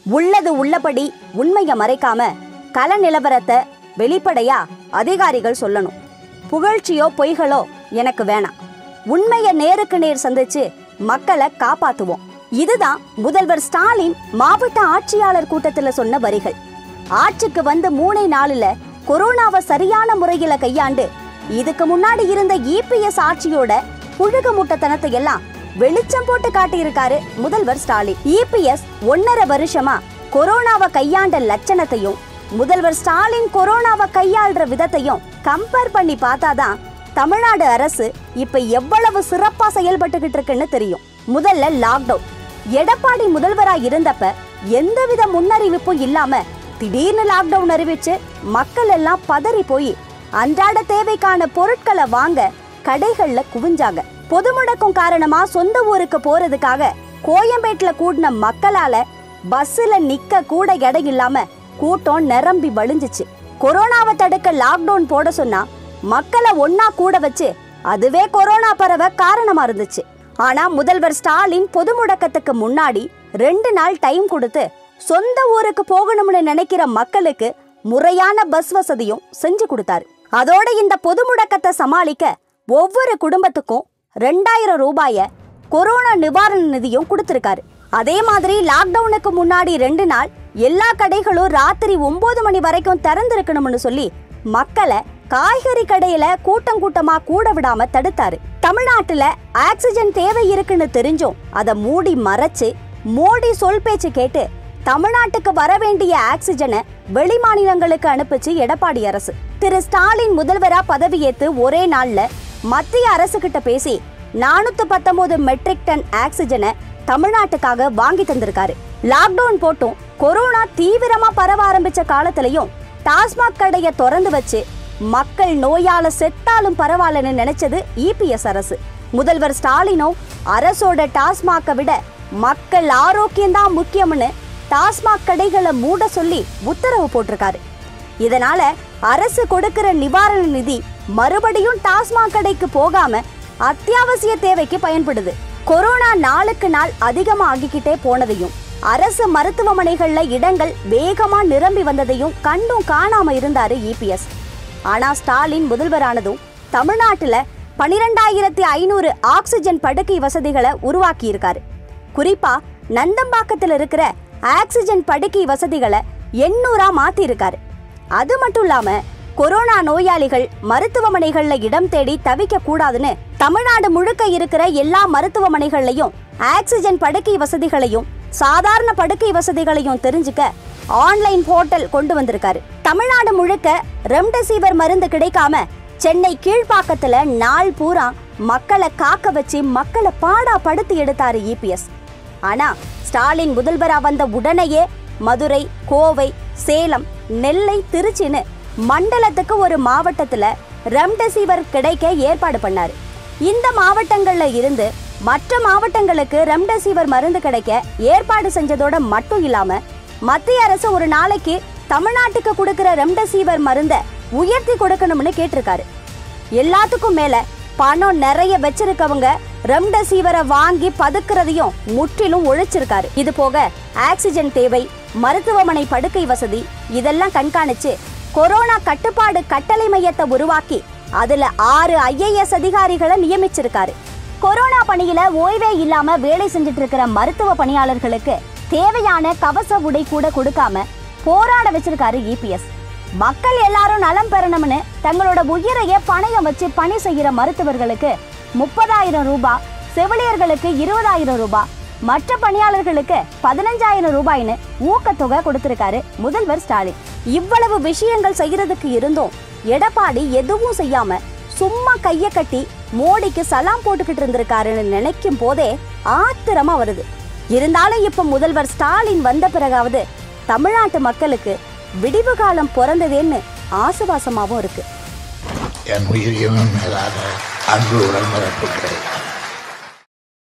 உள்ளது உள்ளபடி உண்மையை மறைக்காம கள நிலவரத்தை வெளிப்படையா அதிகாரிகள் சொல்லணும் புகழ்ச்சியோ பொய்களோ எனக்கு வேணாம் உண்மையை நேருக்கு நேர் சந்திச்சு மக்களை காப்பாத்துவோம் இதுதான் முதல்வர் ஸ்டாலின் மாவட்ட ஆட்சியாளர் கூட்டத்துல சொன்ன வரிகள் ஆட்சிக்கு வந்து மூணே நாளுல கொரோனாவை சரியான முறையில கையாண்டு இதுக்கு முன்னாடி இருந்த இபிஎஸ் ஆட்சியோட புழுகு முட்டத்தனத்தை எல்லாம் வெளிச்சம் போட்டு காட்டியிருக்காரு முதல்வர் ஸ்டாலின் இபிஎஸ் ஒன்னரை வருஷமா கொரோனாவை கையாண்ட லட்சணத்தையும் முதல்வர் ஸ்டாலின் கொரோனாவை கையாள்ற விதத்தையும் கம்பேர் பண்ணி பார்த்தாதான் தமிழ்நாடு அரசு இப்ப எவ்வளவு சிறப்பா செயல்பட்டுகிட்டு இருக்குன்னு தெரியும் முதல்ல லாக்டவுன் எடப்பாடி முதல்வரா இருந்தப்ப எந்தவித முன்னறிவிப்பும் இல்லாம திடீர்னு லாக்டவுன் அறிவிச்சு மக்கள் எல்லாம் பதறி போய் அன்றாட தேவைக்கான பொருட்களை வாங்க கடைகள்ல குவிஞ்சாங்க பொது முடக்கம் காரணமா சொந்த ஊருக்கு போறதுக்காக கோயம்பேட்டுல கூடின மக்களால பஸ்ஸுல நிக்க கூட இடம் இல்லாம கூட்டம் நிரம்பி வழிஞ்சுச்சு கொரோனாவை தடுக்க லாக்டவுன் போட சொன்னா மக்களை ஒன்னா கூட வச்சு அதுவே கொரோனா பரவ காரணமா இருந்துச்சு ஆனா முதல்வர் ஸ்டாலின் பொது முடக்கத்துக்கு முன்னாடி ரெண்டு நாள் டைம் கொடுத்து சொந்த ஊருக்கு போகணும்னு நினைக்கிற மக்களுக்கு முறையான பஸ் வசதியும் செஞ்சு கொடுத்தாரு அதோட இந்த பொது முடக்கத்தை சமாளிக்க ஒவ்வொரு குடும்பத்துக்கும் ரெண்டாயிரம் ரூபாய கொரோனா நிவாரண நிதியும் கொடுத்திருக்காரு அதே மாதிரி லாக்டவுனுக்கு முன்னாடி ரெண்டு நாள் எல்லா கடைகளும் ராத்திரி ஒன்பது மணி வரைக்கும் திறந்திருக்கணும்னு சொல்லி மக்களை காய்கறி கடையில கூட்டம் கூட்டமா கூட விடாம தடுத்தாரு தமிழ்நாட்டுல ஆக்சிஜன் தேவை இருக்குன்னு தெரிஞ்சும் அதை மூடி மறைச்சு மோடி சொல் பேச்சு கேட்டு தமிழ்நாட்டுக்கு வர வேண்டிய ஆக்சிஜனை வெளி மாநிலங்களுக்கு அனுப்பிச்சு எடப்பாடி அரசு திரு ஸ்டாலின் முதல்வரா பதவியேத்து ஒரே நாள்ல மத்திய அரசு கிட்ட பேசி நானூத்தி பத்தொன்பது மெட்ரிக் டன் ஆக்சிஜனை தமிழ்நாட்டுக்காக வாங்கி தந்திருக்காரு லாக்டவுன் போட்டும் கொரோனா தீவிரமா பரவ ஆரம்பிச்ச காலத்திலையும் டாஸ்மாக் கடைய திறந்து வச்சு மக்கள் நோயால செத்தாலும் பரவாயில்லன்னு நினைச்சது இபிஎஸ் அரசு முதல்வர் ஸ்டாலினும் அரசோட டாஸ்மாக்கை விட மக்கள் ஆரோக்கியம்தான் முக்கியம்னு டாஸ்மாக் கடைகளை மூட சொல்லி உத்தரவு போட்டிருக்காரு இதனால அரசு கொடுக்கிற நிவாரண நிதி மறுபடியும் டாஸ்மாக் கடைக்கு போகாம அத்தியாவசிய தேவைக்கு பயன்படுது கொரோனா நாளுக்கு நாள் அதிகமா ஆகிக்கிட்டே போனதையும் அரசு மருத்துவமனைகள்ல இடங்கள் வேகமா நிரம்பி வந்ததையும் கண்டும் காணாம இருந்தாரு இபிஎஸ் ஆனா ஸ்டாலின் முதல்வரானதும் தமிழ்நாட்டுல பனிரெண்டாயிரத்தி ஐநூறு ஆக்சிஜன் படுக்கை வசதிகளை உருவாக்கி இருக்காரு குறிப்பா நந்தம்பாக்கத்துல இருக்கிற ஆக்சிஜன் படுக்கை வசதிகளை எண்ணூறா மாத்தி இருக்காரு அது மட்டும் இல்லாம கொரோனா நோயாளிகள் மருத்துவமனைகள்ல இடம் தேடி தவிக்க கூடாதுன்னு தமிழ்நாடு முழுக்க இருக்கிற எல்லா மருத்துவமனைகள்லயும் ஆக்சிஜன் படுக்கை வசதிகளையும் சாதாரண படுக்கை வசதிகளையும் தெரிஞ்சுக்க ஆன்லைன் போர்ட்டல் கொண்டு வந்திருக்காரு தமிழ்நாடு முழுக்க ரெம்டெசிவிர் மருந்து கிடைக்காம சென்னை கீழ்ப்பாக்கத்துல நாள் பூரா மக்களை காக்க வச்சு மக்களை பாடா படுத்தி எடுத்தாரு இபிஎஸ் ஆனா ஸ்டாலின் முதல்வரா வந்த உடனேயே மதுரை கோவை சேலம் நெல்லை திருச்சின்னு மண்டலத்துக்கு ஒரு மாவட்டத்துல ரெம்டெசிவிர் கிடைக்க ஏற்பாடு பண்ணாரு இந்த மாவட்டங்கள்ல இருந்து மற்ற மாவட்டங்களுக்கு ரெம்டெசிவிர் மருந்து கிடைக்க ஏற்பாடு செஞ்சதோட மட்டும் இல்லாம மத்திய அரசு ஒரு நாளைக்கு தமிழ்நாட்டுக்கு கொடுக்கிற ரெம்டெசிவிர் மருந்தை உயர்த்தி கொடுக்கணும்னு கேட்டிருக்காரு எல்லாத்துக்கும் மேல பணம் நிறைய வச்சிருக்கவங்க ரெம்டெசிவிரை வாங்கி பதுக்குறதையும் முற்றிலும் ஒழிச்சிருக்காரு இது போக ஆக்சிஜன் தேவை மருத்துவமனை படுக்கை வசதி இதெல்லாம் கண்காணிச்சு கொரோனா கட்டுப்பாடு கட்டளை மையத்தை உருவாக்கி அதுல ஆறு ஐஏஎஸ் அதிகாரிகளை நியமிச்சிருக்காரு கொரோனா பணியில ஓய்வே இல்லாம வேலை செஞ்சுட்டு இருக்கிற மருத்துவ பணியாளர்களுக்கு தேவையான கவச உடை கூட கொடுக்காம போராட வச்சிருக்காரு இபிஎஸ் மக்கள் எல்லாரும் நலம் பெறணும்னு தங்களோட உயிரையே பணயம் வச்சு பணி செய்யற மருத்துவர்களுக்கு முப்பதாயிரம் ரூபாய் செவிலியர்களுக்கு இருபதாயிரம் ரூபாய் மற்ற பணியாளர்களுக்கு பதினஞ்சாயிரம் ரூபாய்னு ஊக்கத்தொகை கொடுத்திருக்காரு முதல்வர் ஸ்டாலின் இவ்வளவு விஷயங்கள் செய்யறதுக்கு இருந்தும் எடப்பாடி எதுவும் செய்யாம சும்மா கைய கட்டி மோடிக்கு சலாம் போட்டுக்கிட்டு இருந்திருக்காருன்னு நினைக்கும் போதே ஆத்திரமா வருது இருந்தாலும் இப்ப முதல்வர் ஸ்டாலின் வந்த பிறகாவது தமிழ்நாட்டு மக்களுக்கு விடிவு காலம் பிறந்ததேன்னு ஆசுவாசமாவும் இருக்கு என் உயிரியும் மேலாக அன்பு உடன்பிறப்புகளே